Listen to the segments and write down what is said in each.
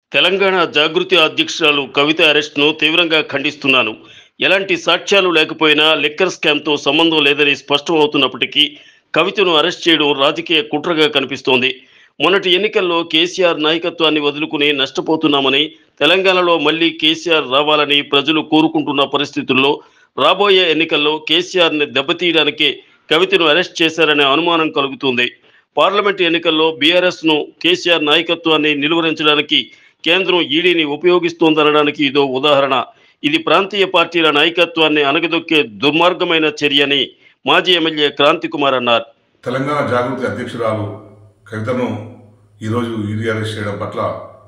తెలంగాణ జాగృతి అధ్యక్షురాలు కవిత అరెస్ట్ను తీవ్రంగా ఖండిస్తున్నాను ఎలాంటి సాక్ష్యాలు లేకపోయినా లిక్కర్ స్కామ్తో సంబంధం లేదని స్పష్టం అవుతున్నప్పటికీ కవితను అరెస్ట్ చేయడం రాజకీయ కుట్రగా కనిపిస్తోంది మొన్నటి ఎన్నికల్లో కేసీఆర్ నాయకత్వాన్ని వదులుకుని నష్టపోతున్నామని తెలంగాణలో మళ్లీ కేసీఆర్ రావాలని ప్రజలు కోరుకుంటున్న పరిస్థితుల్లో రాబోయే ఎన్నికల్లో కేసీఆర్ని దెబ్బతీయడానికే కవితను అరెస్ట్ చేశారనే అనుమానం కలుగుతుంది పార్లమెంట్ ఎన్నికల్లో బీఆర్ఎస్ను కేసీఆర్ నాయకత్వాన్ని నిలువరించడానికి కేంద్రం ఈడీని ఉపయోగిస్తోందనడానికి ఇదో ఉదాహరణ ఇది ప్రాంతీయ పార్టీల నాయకత్వాన్ని అనగదొక్కే దుర్మార్గమైన చర్యని మాజీ ఎమ్మెల్యే క్రాంతి కుమార్ అన్నారు తెలంగాణ జాగృతి అధ్యక్షురాలు కవితను ఈరోజు ఈడీ అరెస్ట్ చేయడం పట్ల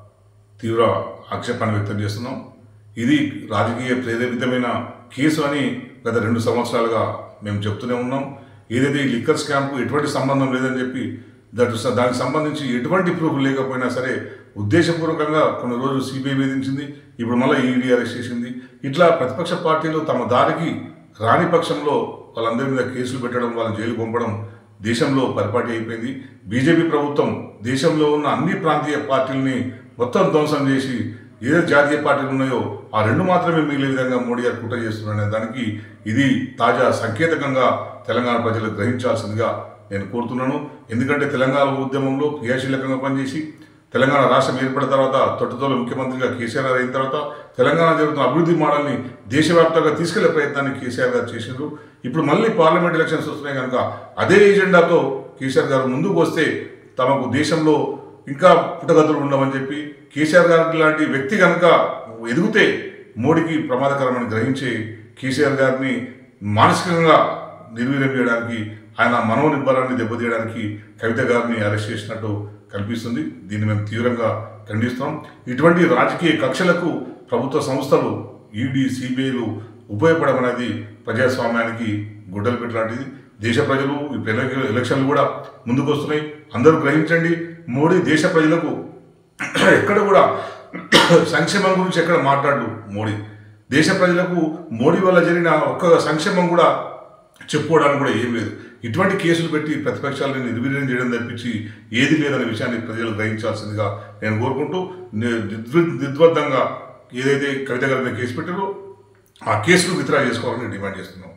తీవ్ర ఆక్షేపాన్ని వ్యక్తం చేస్తున్నాం ఇది రాజకీయ ప్రేరేపితమైన కేసు అని గత రెండు సంవత్సరాలుగా మేము చెప్తూనే ఉన్నాం ఏదైతే ఈ లిక్కర్ స్కామ్కు ఎటువంటి సంబంధం లేదని చెప్పి దట్ దానికి సంబంధించి ఎటువంటి ప్రూఫ్ లేకపోయినా సరే ఉద్దేశపూర్వకంగా కొన్ని రోజులు సిబిఐ వేధించింది ఇప్పుడు మళ్ళీ ఈడీ అరెస్ట్ చేసింది ఇట్లా ప్రతిపక్ష పార్టీలు తమ దారికి రాని పక్షంలో వాళ్ళందరి మీద కేసులు పెట్టడం వాళ్ళని జైలు పంపడం దేశంలో పరిపాటి అయిపోయింది బీజేపీ ప్రభుత్వం దేశంలో ఉన్న అన్ని ప్రాంతీయ పార్టీలని మొత్తం ధ్వంసం చేసి ఏ జాతీయ పార్టీలు ఉన్నాయో ఆ రెండు మాత్రమే మిగిలే విధంగా మోడీ గారు కుట్ర చేస్తున్నారనే దానికి ఇది తాజా సంకేతకంగా తెలంగాణ ప్రజలు గ్రహించాల్సిందిగా నేను కోరుతున్నాను ఎందుకంటే తెలంగాణ ఉద్యమంలో క్రియాశీలకంగా పనిచేసి తెలంగాణ రాష్ట్రం ఏర్పడిన తర్వాత తొట్టుతోల ముఖ్యమంత్రిగా కేసీఆర్ గారు అయిన తర్వాత తెలంగాణ జరుగుతున్న అభివృద్ధి మోడల్ని దేశవ్యాప్తంగా తీసుకెళ్లే ప్రయత్నాన్ని కేసీఆర్ గారు చేసిండ్రు ఇప్పుడు మళ్ళీ పార్లమెంట్ ఎలక్షన్స్ వస్తున్నాయి కనుక అదే ఎజెండాతో కేసీఆర్ గారు ముందుకు వస్తే తమకు దేశంలో ఇంకా పుట్టగతులు ఉండవని చెప్పి కేసీఆర్ గారి లాంటి వ్యక్తి కనుక ఎదిగితే మోడీకి ప్రమాదకరమని గ్రహించి కేసీఆర్ గారిని మానసికంగా నిర్వీర్యం చేయడానికి ఆయన మనోనిర్భరాన్ని దెబ్బతీయడానికి కవిత గారిని అరెస్ట్ చేసినట్టు కనిపిస్తుంది దీన్ని మేము తీవ్రంగా ఖండిస్తున్నాం ఇటువంటి రాజకీయ కక్షలకు ప్రభుత్వ సంస్థలు ఈడీ సిబిఐలు ఉపయోగపడమనేది ప్రజాస్వామ్యానికి గుడ్డలు పెట్టలాంటిది దేశ ప్రజలు ఇప్పుడు ఎల- ఎలక్షన్లు కూడా ముందుకు వస్తున్నాయి అందరూ గ్రహించండి మోడీ దేశ ప్రజలకు ఎక్కడ కూడా సంక్షేమం గురించి ఎక్కడ మాట్లాడు మోడీ దేశ ప్రజలకు మోడీ వల్ల జరిగిన ఒక్క సంక్షేమం కూడా చెప్పుకోవడానికి కూడా ఏం లేదు ఇటువంటి కేసులు పెట్టి ప్రతిపక్షాలను నిర్వీర్యం చేయడం తప్పించి ఏది లేదనే విషయాన్ని ప్రజలు గ్రహించాల్సిందిగా నేను కోరుకుంటూ ని- నిర్వి- నిర్బద్ధంగా ఏదైతే కవిత గారి మీద కేసు పెట్టారో ఆ కేసును విత్డ్రా చేసుకోవాలని డిమాండ్ చేస్తున్నాం